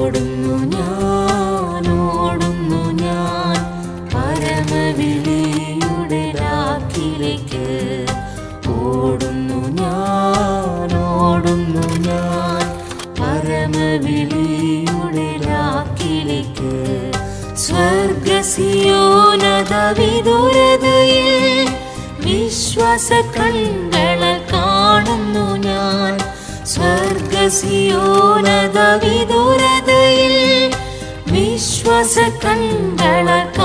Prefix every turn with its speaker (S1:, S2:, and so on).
S1: ഓടുന്നു ഞാൻ ഓടുന്നു ഞാൻ പരമവിളിയുടെ രാക്കിലേക്ക് ഓടുന്നു ഞാൻ ഓടുന്നു ഞാൻ പരമവിളിയുടെ രാക്കിലേക്ക് സ്വർഗസിയോനത വിദുരതയിൽ വിശ്വാസ കൺകള കാണുന്നു ഞാൻ സ്വർഗസിയോനത വിദുരതയിൽ വിശ്വാസ കൺകള